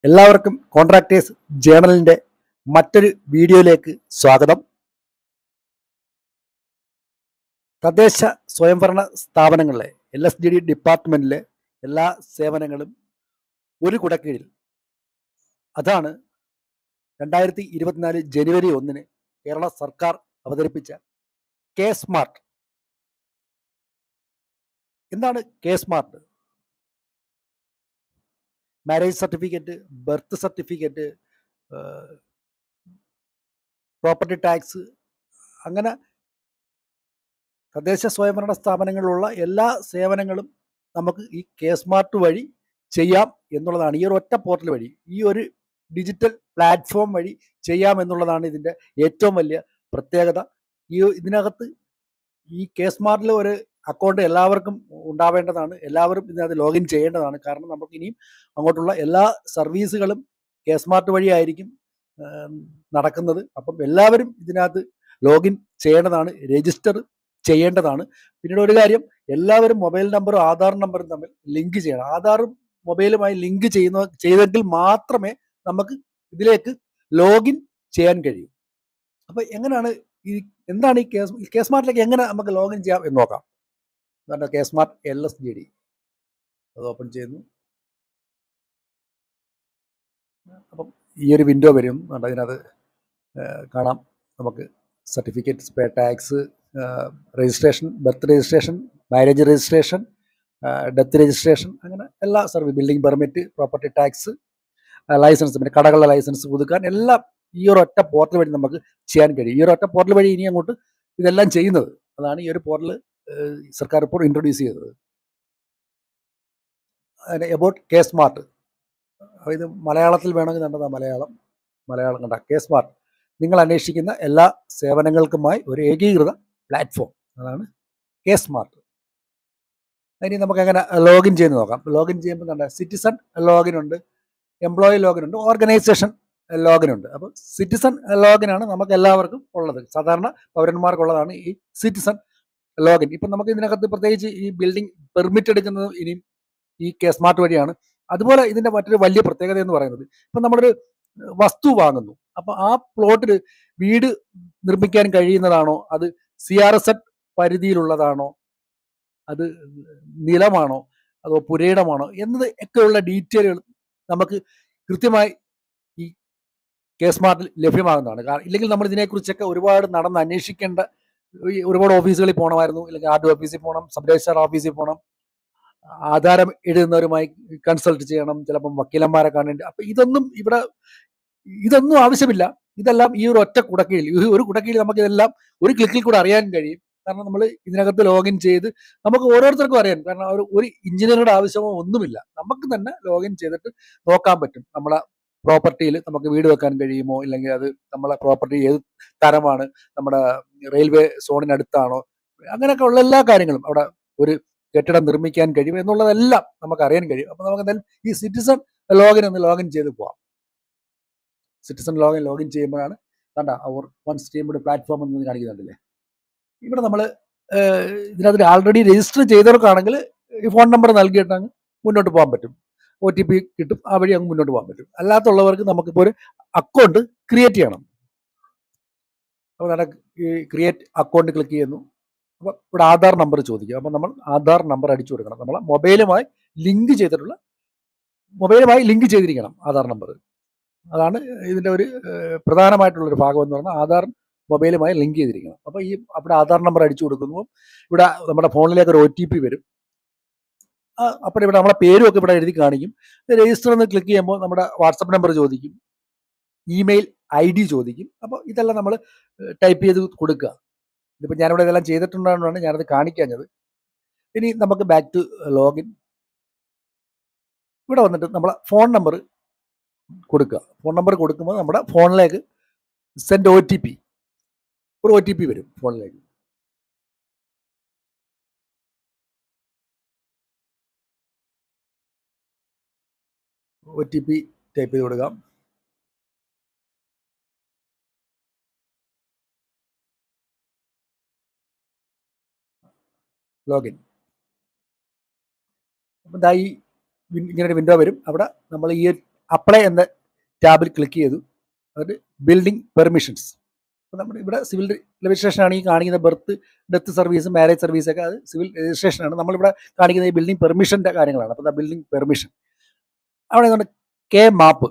എല്ലാവർക്കും കോൺട്രാക്ടേഴ്സ് ജേണലിന്റെ മറ്റൊരു വീഡിയോയിലേക്ക് സ്വാഗതം തദ്ദേശ സ്വയംഭരണ സ്ഥാപനങ്ങളിലെ എൽ എസ് ഡി ഡി ഡിപ്പാർട്ട്മെന്റിലെ എല്ലാ സേവനങ്ങളും ഒരു കുടക്കീഴിൽ അതാണ് രണ്ടായിരത്തി ഇരുപത്തിനാല് ജനുവരി ഒന്നിന് കേരള സർക്കാർ അവതരിപ്പിച്ച കെ സ്മാർട്ട് എന്താണ് K smart marriage certificate birth certificate property tax അങ്ങനെ തദ്ദേശ സ്വയംഭരണ സ്ഥാപനങ്ങളിലുള്ള എല്ലാ സേവനങ്ങളും നമുക്ക് ഈ കെ സ്മാർട്ട് വഴി ചെയ്യാം എന്നുള്ളതാണ് ഈ ഒരു ഒറ്റ പോർട്ടൽ വഴി ഈ ഒരു ഡിജിറ്റൽ പ്ലാറ്റ്ഫോം വഴി ചെയ്യാം എന്നുള്ളതാണ് ഇതിൻ്റെ ഏറ്റവും വലിയ പ്രത്യേകത ഈ ഇതിനകത്ത് ഈ കെ സ്മാർട്ടിൽ ഒരു അക്കൗണ്ട് എല്ലാവർക്കും ഉണ്ടാവേണ്ടതാണ് എല്ലാവരും ഇതിനകത്ത് ലോഗിൻ ചെയ്യേണ്ടതാണ് കാരണം നമുക്ക് ഇനിയും അങ്ങോട്ടുള്ള എല്ലാ സർവീസുകളും കെ സ്മാർട്ട് വഴിയായിരിക്കും ഏം, നടക്കുന്നത് അപ്പം എല്ലാവരും ഇതിനകത്ത് ലോഗിൻ ചെയ്യേണ്ടതാണ് രജിസ്റ്റർ ചെയ്യേണ്ടതാണ് പിന്നീട് ഒരു കാര്യം എല്ലാവരും മൊബൈൽ നമ്പറും ആധാർ നമ്പറും തമ്മിൽ ലിങ്ക് ചെയ്യണം ആധാറും മൊബൈലുമായി ലിങ്ക് ചെയ്യുന്ന ചെയ്തെങ്കിൽ മാത്രമേ നമുക്ക് ഇതിലേക്ക് ലോഗിൻ ചെയ്യാൻ കഴിയൂ അപ്പോൾ എങ്ങനെയാണ് ഈ എന്താണ് ഈ കേസ് കെ സ്മാർട്ടിലേക്ക് എങ്ങനെ നമുക്ക് ലോഗിൻ ചെയ്യാം എന്ന് നോക്കാം അതാണ് K smart L S G D അത് ഓപ്പൺ ചെയ്യുന്നു അപ്പം ഈ ഒരു വിൻഡോ വരും അതുകൊണ്ട് അതിനകത്ത് ഏഹ്, കാണാം നമുക്ക് certificates pay tax registration birth registration marriage registration death registration അങ്ങനെ എല്ലാ service building permit property tax license പിന്നെ കടകളുടെ ലൈസൻസ് പുതുക്കാൻ എല്ലാം ഈ ഒരു ഒറ്റ പോർട്ടൽ വഴി നമുക്ക് ചെയ്യാൻ കഴിയും ഈ ഒരു ഒറ്റ പോർട്ടൽ വഴി ഇനി അങ്ങോട്ട് ഇതെല്ലാം ചെയ്യുന്നത് അതാണ് ഈ ഒരു പോർട്ടൽ സർക്കാർ ഇപ്പോൾ ഇൻട്രൊഡ്യൂസ് ചെയ്തത് അതിന് എബൌട്ട് കെ സ്മാർട്ട് അപ്പോൾ ഇത് മലയാളത്തിൽ വേണമെങ്കിൽ കണ്ടതാ മലയാളം മലയാളം കണ്ട കെ സ്മാർട്ട് നിങ്ങൾ അന്വേഷിക്കുന്ന എല്ലാ സേവനങ്ങൾക്കുമായി ഒരു ഏകീകൃത പ്ലാറ്റ്ഫോം അതാണ് കെ സ്മാർട്ട് ഇനി നമുക്ക് എങ്ങനെ ലോഗിൻ ചെയ്ത് നോക്കാം ലോഗിൻ ചെയ്യുമ്പോൾ കണ്ട സിറ്റിസൺ ലോഗിൻ ഉണ്ട് എംപ്ലോയി ലോഗിൻ ഉണ്ട് ഓർഗനൈസേഷൻ ലോഗിൻ ഉണ്ട് അപ്പോൾ സിറ്റിസൺ ലോഗിനാണ് നമുക്ക് എല്ലാവർക്കും ഉള്ളത് സാധാരണ പൗരന്മാർക്കുള്ളതാണ് ഈ സിറ്റിസൺ ലോഗിൻ ഇപ്പം നമുക്ക് ഇതിനകത്ത് പ്രത്യേകിച്ച് ഈ ബിൽഡിംഗ് പെർമിറ്റ് എടുക്കുന്നത് ഇനിയും ഈ കെ സ്മാർട്ട് വഴിയാണ് അതുപോലെ ഇതിന്റെ മറ്റൊരു വലിയ പ്രത്യേകത എന്ന് പറയുന്നത് ഇപ്പം നമ്മളൊരു വസ്തു വാങ്ങുന്നു അപ്പം ആ പ്ലോട്ടിൽ വീട് നിർമ്മിക്കാൻ കഴിയുന്നതാണോ അത് സി ആർ എസ് എഡ് പരിധിയിലുള്ളതാണോ അത് നിലമാണോ അതോ പുരയിടമാണോ എന്നത് ഒക്കെയുള്ള ഡീറ്റെയിലുകൾ നമുക്ക് കൃത്യമായി ഈ കെ സ്മാർട്ടിൽ ലഭ്യമാകുന്നതാണ് കാരണം ഇല്ലെങ്കിൽ നമ്മൾ ഇതിനെക്കുറിച്ചൊക്കെ ഒരുപാട് നടന്ന് അന്വേഷിക്കേണ്ട ഈ ഒരുപാട് ഓഫീസുകളിൽ പോകണമായിരുന്നു ഇല്ലെങ്കിൽ ആർ ഡി ഓഫീസിൽ പോകണം സബ് രജിസ്ട്രാർ ഓഫീസിൽ പോകണം ആധാരം എഴുതുന്നവരുമായി കൺസൾട്ട് ചെയ്യണം ചിലപ്പം വക്കീലന്മാരെ കാണേണ്ടി അപ്പൊ ഇതൊന്നും ഇവിടെ ഇതൊന്നും ആവശ്യമില്ല ഇതെല്ലാം ഈ ഒരു ഒറ്റ കുടക്കീഴിൽ ഈ ഒരു കുടക്കീഴിൽ നമുക്ക് ഇതെല്ലാം ഒരു ക്ലിക്കിൽ കൂടെ അറിയാൻ കഴിയും കാരണം നമ്മൾ ഇതിനകത്ത് ലോഗിൻ ചെയ്ത് നമുക്ക് ഓരോരുത്തർക്കും അറിയാൻ കാരണം ഒരു ഒരു എഞ്ചിനീയറുടെ ആവശ്യമോ ഒന്നുമില്ല നമുക്ക് തന്നെ ലോഗിൻ ചെയ്തിട്ട് നോക്കാൻ പറ്റും നമ്മളെ പ്രോപ്പർട്ടിയിൽ നമുക്ക് വീട് വെക്കാൻ കഴിയുമോ ഇല്ലെങ്കിൽ അത് നമ്മളെ പ്രോപ്പർട്ടി ഏത് തരമാണ് നമ്മുടെ റെയിൽവേ സോണിനടുത്താണോ അങ്ങനെയൊക്കെ ഉള്ള എല്ലാ കാര്യങ്ങളും അവിടെ ഒരു കെട്ടിടം നിർമ്മിക്കാൻ കഴിയും എന്നുള്ളതെല്ലാം നമുക്ക് അറിയാൻ കഴിയും അപ്പൊ നമുക്ക് എന്തായാലും ഈ സിറ്റിസൺ ലോഗിൻ ഒന്ന് ലോഗിൻ ചെയ്ത് പോവാം സിറ്റിസൺ ലോഗിൻ ലോഗിൻ ചെയ്യുമ്പോഴാണ് കണ്ട അവർ വൺ സ്റ്റീംഡ് പ്ലാറ്റ്ഫോം എന്ന് കാണിക്കുന്നുണ്ടല്ലേ ഇവിടെ നമ്മൾ ഇതിനകത്ത് ആൾറെഡി രജിസ്റ്റർ ചെയ്തവർക്കാണെങ്കിൽ ഈ ഫോൺ നമ്പർ നൽകിയിട്ട് അങ്ങ് മുന്നോട്ട് പോകാൻ പറ്റും ഒ ടി പി കിട്ടും ആ വഴി അങ്ങ് മുന്നോട്ട് പോകാൻ പറ്റും അല്ലാത്തുള്ളവർക്ക് നമുക്കിപ്പോൾ ഒരു അക്കൗണ്ട് ക്രിയേറ്റ് ചെയ്യണം അപ്പോൾ നമ്മുടെ ഈ ക്രിയേറ്റ് അക്കൗണ്ട് ക്ലിക്ക് ചെയ്യുന്നു അപ്പോൾ ഇവിടെ ആധാർ നമ്പർ ചോദിക്കും അപ്പോൾ നമ്മൾ ആധാർ നമ്പർ അടിച്ചു കൊടുക്കണം നമ്മൾ മൊബൈലുമായി ലിങ്ക് ചെയ്തിട്ടുള്ള മൊബൈലുമായി ലിങ്ക് ചെയ്തിരിക്കണം ആധാർ നമ്പർ അതാണ് ഇതിൻ്റെ ഒരു ഏഹ്, പ്രധാനമായിട്ടുള്ളൊരു ഭാഗം എന്ന് പറഞ്ഞാൽ ആധാർ മൊബൈലുമായി ലിങ്ക് ചെയ്തിരിക്കണം അപ്പോൾ ഈ അവിടെ ആധാർ നമ്പർ അടിച്ചു കൊടുക്കുന്നു ഇവിടെ നമ്മുടെ ഫോണിലേക്ക് ഒരു ഒ ടി പി വരും ആ, അപ്പോൾ ഇവിടെ നമ്മളെ പേരും ഒക്കെ ഇവിടെ എഴുതി കാണിക്കും രജിസ്റ്റർ എന്ന് ക്ലിക്ക് ചെയ്യുമ്പോൾ നമ്മുടെ വാട്സപ്പ് നമ്പർ ചോദിക്കും ഇമെയിൽ ഐ ഡി ചോദിക്കും അപ്പോൾ ഇതെല്ലാം നമ്മൾ ടൈപ്പ് ചെയ്ത് കൊടുക്കുക ഇതിപ്പോൾ ഞാനിവിടെ ഇതെല്ലാം ചെയ്തിട്ടുണ്ടാണ് ഞാനത് കാണിക്കാഞ്ഞത് ഇനി നമുക്ക് ബാക്ക് ടു ലോഗിൻ ഇവിടെ വന്നിട്ട് നമ്മളെ ഫോൺ നമ്പർ കൊടുക്കുക ഫോൺ നമ്പർ കൊടുക്കുമ്പോൾ നമ്മുടെ ഫോണിലേക്ക് സെൻഡ് ഒ ടി പി ഒരു ഒ ടി പി വരും ഫോണിലേക്ക് ഒ ടി പി ടൈപ്പ് ചെയ്ത് കൊടുക്കാം ലോഗിൻ അപ്പം ഇതാ ഈ വിൻ- ഇങ്ങനെ ഒരു വിൻഡോ വരും അവിടെ നമ്മൾ ഈ അപ്ലൈ എന്ന ടാബിൽ ക്ലിക്ക് ചെയ്തു എന്നിട്ട് ബിൽഡിംഗ് പെർമിഷൻസ് അപ്പോൾ നമ്മുടെ ഇവിടെ സിവിൽ രജിസ്ട്രേഷൻ ആണ് ഈ കാണിക്കുന്ന birth death service marriage service ഒക്കെ അത് സിവിൽ രജിസ്ട്രേഷൻ ആണ് നമ്മളിവിടെ കാണിക്കുന്ന ഈ ബിൽഡിംഗ് പെർമിഷൻ്റെ കാര്യങ്ങളാണ് അപ്പോൾ ബിൽഡിംഗ് പെർമിഷൻ അവിടെ എന്താണ് കെ മാപ്പ്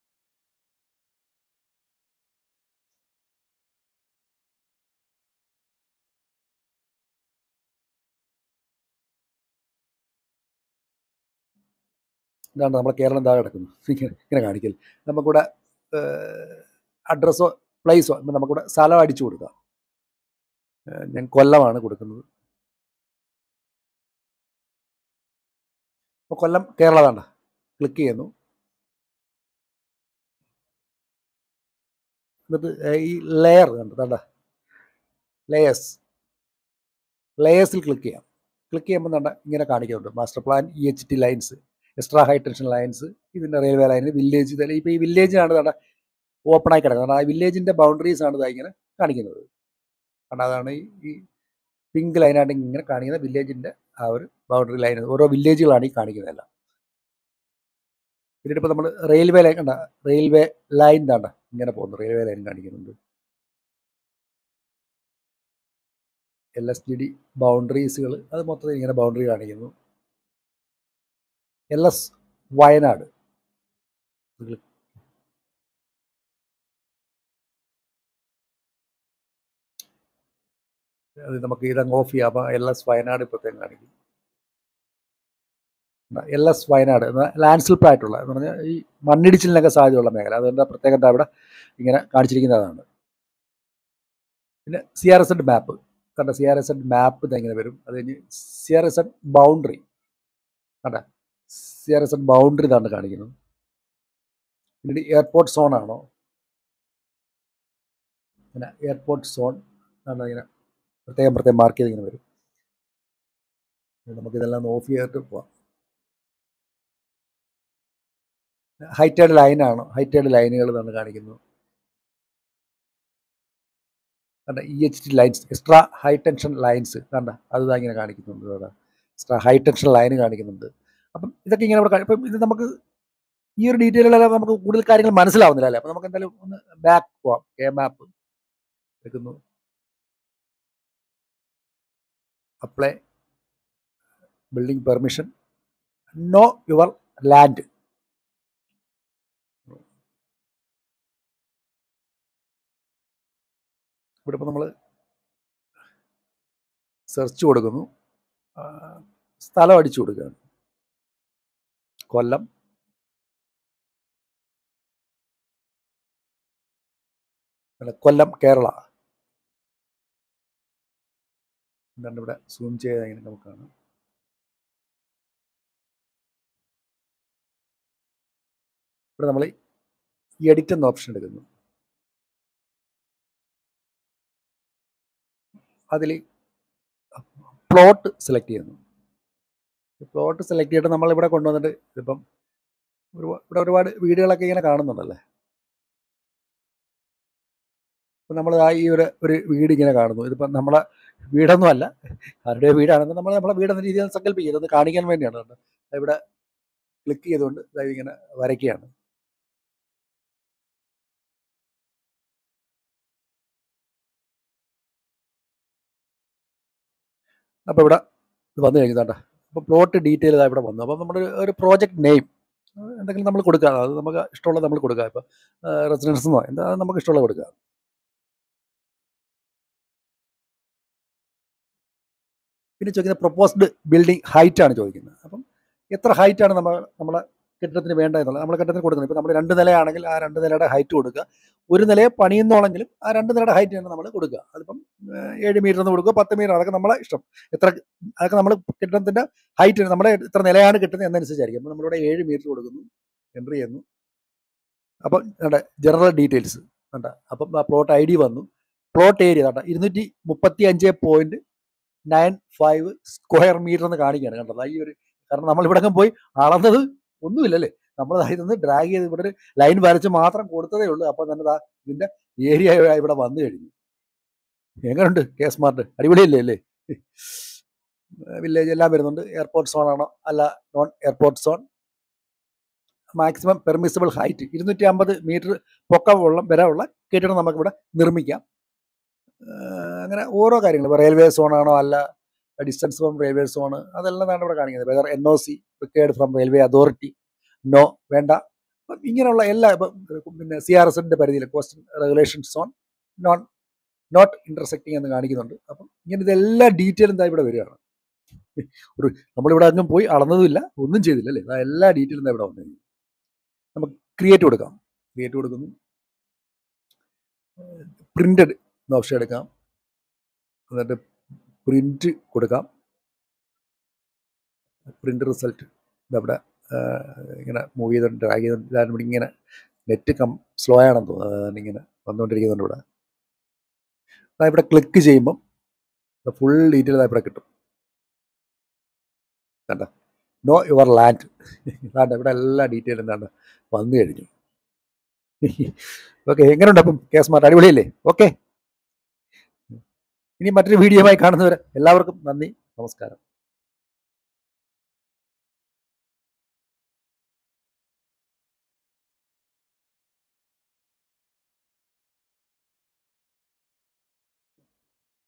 ഇതാണ് നമ്മുടെ കേരളം താഴെ കിടക്കുന്നു ഇങ്ങനെ ഇങ്ങനെ കാണിക്കൽ നമുക്കിവിടെ അഡ്രസ്സോ പ്ലേസോ ഇപ്പം നമുക്കിവിടെ സ്ഥലം അടിച്ചു കൊടുക്കാം ഏഹ് ഞാൻ കൊല്ലമാണ് കൊടുക്കുന്നത് അപ്പോൾ കൊല്ലം കേരള വേണ്ട ക്ലിക്ക് ചെയ്യുന്നു എന്നിട്ട് ഏഹ് ഈ ലെയർ കണ്ടു വേണ്ട ലെയേഴ്സ് ലെയേഴ്സിൽ ക്ലിക്ക് ചെയ്യാം ക്ലിക്ക് ചെയ്യുമ്പോൾ വേണ്ട ഇങ്ങനെ കാണിക്കുന്നുണ്ട് master plan E H T lines extra high tension lines ഇതിൻ്റെ റെയിൽവേ ലൈൻ വില്ലേജ് ഇതെല്ലാം ഇപ്പോൾ ഈ വില്ലേജിനാണ് വേണ്ട ഓപ്പണായി കിടക്കുന്നത് കാരണം ആ വില്ലേജിൻ്റെ ബൗണ്ടറീസ് ആണ് ഇതാ ഇങ്ങനെ കാണിക്കുന്നത് കാരണം അതാണ് ഈ ഈ പിങ്ക് ലൈനായിട്ട് ഇങ്ങനെ കാണിക്കുന്ന വില്ലേജിൻ്റെ ആ ഒരു ബൗണ്ടറി ലൈൻ ഓരോ വില്ലേജുകളാണ് ഈ കാണിക്കുന്നതെല്ലാം പിന്നീട് ഇപ്പോൾ നമ്മൾ റെയിൽവേ ലൈൻ കണ്ട റെയിൽവേ ലൈൻ താണ്ട ഇങ്ങനെ പോകുന്നു റെയിൽവേ ലൈൻ കാണിക്കുന്നുണ്ട് എൽ എസ് ജി ഡി ബൗണ്ടറീസുകൾ അത് മൊത്തത്തിൽ ഇങ്ങനെ ബൗണ്ടറി കാണിക്കുന്നു എൽ എസ് വയനാട് അത് നമുക്ക് ഇതങ്ങ് ഓഫ് ചെയ്യാം അപ്പോൾ എൽ എസ് വയനാട് ഇപ്പോഴത്തേക്കും കാണിക്കും L S Wayanad landslip ആയിട്ടുള്ള എന്ന് പറഞ്ഞാൽ ഈ മണ്ണിടിച്ചിലിനൊക്കെ സാധ്യതയുള്ള മേഖല അതുകൊണ്ട് പ്രത്യേകത അവിടെ ഇങ്ങനെ കാണിച്ചിരിക്കുന്നതാണ് പിന്നെ C R Z map കണ്ട C R Z map ഇതെങ്ങനെ വരും അത് കഴിഞ്ഞ് C R Z boundary കണ്ട C R Z boundary ഇതാണ് കാണിക്കുന്നത് പിന്നീട് എയർപോർട്ട് സോൺ ആണോ പിന്നെ എയർപോർട്ട് സോൺ ആണ് ഇങ്ങനെ പ്രത്യേകം പ്രത്യേകം മാർക്ക് ചെയ്ത് ഇങ്ങനെ വരും നമുക്കിതെല്ലാം ഒന്ന് ഓഫ് ചെയ്തിട്ട് പോവാം ഹൈറ്റേഡ് ലൈനാണോ ഹൈറ്റേഡ് ലൈനുകൾ എന്നാണ് കാണിക്കുന്നത് കണ്ട E H T lines extra high tension lines കണ്ട അത് ഇതാ ഇങ്ങനെ കാണിക്കുന്നുണ്ട് ഇവിടെ എക്സ്ട്രാ ഹൈ ടെൻഷൻ ലൈൻ കാണിക്കുന്നുണ്ട് അപ്പം ഇതൊക്കെ ഇങ്ങനെ ഇവിടെ കാണി- ഇപ്പം ഇത് നമുക്ക് ഈ ഒരു ഡീറ്റെയിലെല്ലാം നമുക്ക് കൂടുതൽ കാര്യങ്ങൾ മനസ്സിലാവുന്നില്ല അല്ലേ അപ്പം നമുക്ക് എന്തായാലും ഒന്ന് ബാക്ക് പോവാം കെ മാപ്പ് എടുക്കുന്നു apply building permission know your land ഇവിടെ ഇപ്പോൾ നമ്മൾ സെർച്ച് കൊടുക്കുന്നു ആ, സ്ഥലം അടിച്ചു കൊടുക്കുകയാണ് കൊല്ലം അല്ല കൊല്ലം കേരള എന്താണ് ഇവിടെ സൂം ചെയ്ത് ഇങ്ങനെ നമുക്ക് കാണാം ഇവിടെ നമ്മൾ എഡിറ്റ് എന്ന ഓപ്ഷൻ എടുക്കുന്നു അതിൽ പ്ലോട്ട് സെലക്ട് ചെയ്യുന്നു പ്ലോട്ട് സെലക്ട് ചെയ്തിട്ട് നമ്മൾ ഇവിടെ കൊണ്ടുവന്നിട്ട് ഇതിപ്പം ഒരു ഇവിടെ ഒരുപാട് വീടുകളൊക്കെ ഇങ്ങനെ കാണുന്നുണ്ടല്ലേ അപ്പം നമ്മൾ ആ ഈ ഒരു ഒരു വീട് ഇങ്ങനെ കാണുന്നു ഇതിപ്പം നമ്മളെ വീടൊന്നും അല്ല ആരുടെ വീടാണെന്ന് നമ്മൾ നമ്മളെ വീടെന്ന രീതിയിൽ സങ്കല്പിക്കുക ഇതൊന്ന് കാണിക്കാൻ വേണ്ടിയാണ് കേട്ടോ ഇവിടെ ക്ലിക്ക് ചെയ്തുകൊണ്ട് അതായത് ഇങ്ങനെ വരയ്ക്കുകയാണ് അപ്പോൾ ഇവിടെ ഇത് വന്നു കഴിഞ്ഞതാണ്ട അപ്പോൾ പ്ലോട്ട് ഡീറ്റെയിൽ ഇതാ ഇവിടെ വന്നു അപ്പോൾ നമ്മുടെ ഒരു- ഒരു പ്രോജക്റ്റ് നെയിം എന്തെങ്കിലും നമ്മൾ കൊടുക്കുക അത് നമുക്ക് ഇഷ്ടമുള്ളത് നമ്മൾ കൊടുക്കുക ഇപ്പോൾ റെസിഡൻസ് എന്നോ എന്താ അത് നമുക്ക് ഇഷ്ടമുള്ളത് കൊടുക്കുക പിന്നെ ചോദിക്കുന്നത് പ്രൊപ്പോസ്ഡ് ബിൽഡിംഗ് ഹൈറ്റ് ആണ് ചോദിക്കുന്നത് അപ്പം എത്ര ഹൈറ്റ് ആണ് നമ്മൾ നമ്മളെ കെട്ടിടത്തിന് വേണ്ട എന്നുള്ളത് നമ്മൾ കെട്ടിടത്തിന് കൊടുക്കുന്നത് ഇപ്പോൾ നമ്മൾ രണ്ട് നിലയാണെങ്കിൽ ആ രണ്ട് നിലയുടെ ഹൈറ്റ് കൊടുക്കുക ഒരു നിലയെ പണിയുന്നോളെങ്കിലും ആ രണ്ട് നിലയുടെ ഹൈറ്റ് തന്നെ നമ്മൾ കൊടുക്കുക അതിപ്പം ഏഹ്, ഏഴ് മീറ്റർ എന്ന് കൊടുക്കുക പത്ത് മീറ്റർ അതൊക്കെ നമ്മളെ ഇഷ്ടം എത്ര അതൊക്കെ നമ്മൾ കെട്ടിടത്തിൻ്റെ ഹൈറ്റ് നമ്മുടെ എത്ര നിലയാണ് കിട്ടുന്നത് എന്നനുസരിച്ചായിരിക്കും അപ്പോൾ നമ്മളിവിടെ ഏഴ് മീറ്റർ കൊടുക്കുന്നു എൻട്രി ചെയ്യുന്നു അപ്പം നമ്മുടെ ജനറൽ ഡീറ്റെയിൽസ് കണ്ട അപ്പം ആ പ്ലോട്ട് ഐ ഡി വന്നു പ്ലോട്ട് ഏരിയ കണ്ട ഇരുന്നൂറ്റി മുപ്പത്തി അഞ്ച് point nine five square metre എന്ന് കാണിക്കുകയാണ് കണ്ടത് ഈ ഒരു കാരണം നമ്മൾ ഇവിടെ പോയി അളന്നത് ഒന്നുമില്ലല്ലേ നമ്മൾ ഇതൊന്ന് ഡ്രാഗ് ചെയ്ത് ഇവിടെ ഒരു ലൈൻ വരച്ച് മാത്രം കൊടുത്തതേ ഉള്ളൂ അപ്പം തന്നെ ദാ ഇതിന്റെ ഏരിയ ഇവിടെ വന്നു കഴിഞ്ഞു എങ്ങനെയുണ്ട് കെ സ്മാർട്ട് അടിപൊളിയല്ലേ അല്ലേ വില്ലേജ് എല്ലാം വരുന്നുണ്ട് എയർപോർട്ട് സോൺ ആണോ അല്ല non airport zone maximum permissible height ഇരുന്നൂറ്റി അമ്പത് മീറ്റർ പൊക്കമുള്ള വരെയുള്ള കെട്ടിടം നമുക്കിവിടെ നിർമ്മിക്കാം ആഹ് അങ്ങനെ ഓരോ കാര്യങ്ങൾ ഇപ്പോൾ റെയിൽവേ സോണാണോ അല്ല ഡിസ്റ്റൻസ് ഫ്രം റെയിൽവേ സോൺ അതെല്ലാം ആണ് ഇവിടെ കാണിക്കുന്നത് whether N O C required from railway authority no വേണ്ട അപ്പം ഇങ്ങനെയുള്ള എല്ലാ ഇപ്പം പിന്നെ സി ആർ എസിൻ്റെ പരിധിയിൽ coast regulation zone non not intersecting എന്ന് കാണിക്കുന്നുണ്ട് അപ്പം ഇങ്ങനെ ഇതെല്ലാ ഡീറ്റെയിലും ഇതാ ഇവിടെ വരികയാണ് ഒരു നമ്മളിവിടെ അങ്ങും പോയി അളന്നതുമില്ല ഒന്നും ചെയ്തില്ല അല്ലേ ഇതാ എല്ലാ ഡീറ്റെയിലും ഇവിടെ വന്നു കഴിഞ്ഞു നമുക്ക് ക്രിയേറ്റ് കൊടുക്കാം ക്രിയേറ്റ് കൊടുക്കുന്നു പ്രിന്റഡ് എന്ന ഓപ്ഷൻ എടുക്കാം എന്നിട്ട് പ്രിന്റ് കൊടുക്കാം പ്രിന്റ് റിസൾട്ട് ഇതവിടെ ഇങ്ങനെ മൂവ് ചെയ്തിട്ട് ഡ്രാഗ് ചെയ്തിട്ട് ഇതാണ് ഇവിടെ ഇങ്ങനെ നെറ്റ് കം സ്ലോ ആണെന്ന് തോന്നുന്നു അതാണ് ഇങ്ങനെ വന്നുകൊണ്ടിരിക്കുന്നുണ്ട് ഇവിടെ ദാ ഇവിടെ ക്ലിക്ക് ചെയ്യുമ്പം ഫുൾ ഡീറ്റെയിൽ ഇവിടെ കിട്ടും കണ്ട നോ യുവർ ലാൻഡ് ഇതാണ്ട് ഇവിടെ എല്ലാ ഡീറ്റെയിലും എന്താണ്ട് വന്നു കഴിഞ്ഞു ഓക്കെ എങ്ങനെയുണ്ട് അപ്പം കേസ് മാർട്ട് അടിപൊളിയല്ലേ ഓക്കെ ഇനി മറ്റൊരു വീഡിയോയുമായി കാണുന്നവരെ എല്ലാവർക്കും നന്ദി നമസ്കാരം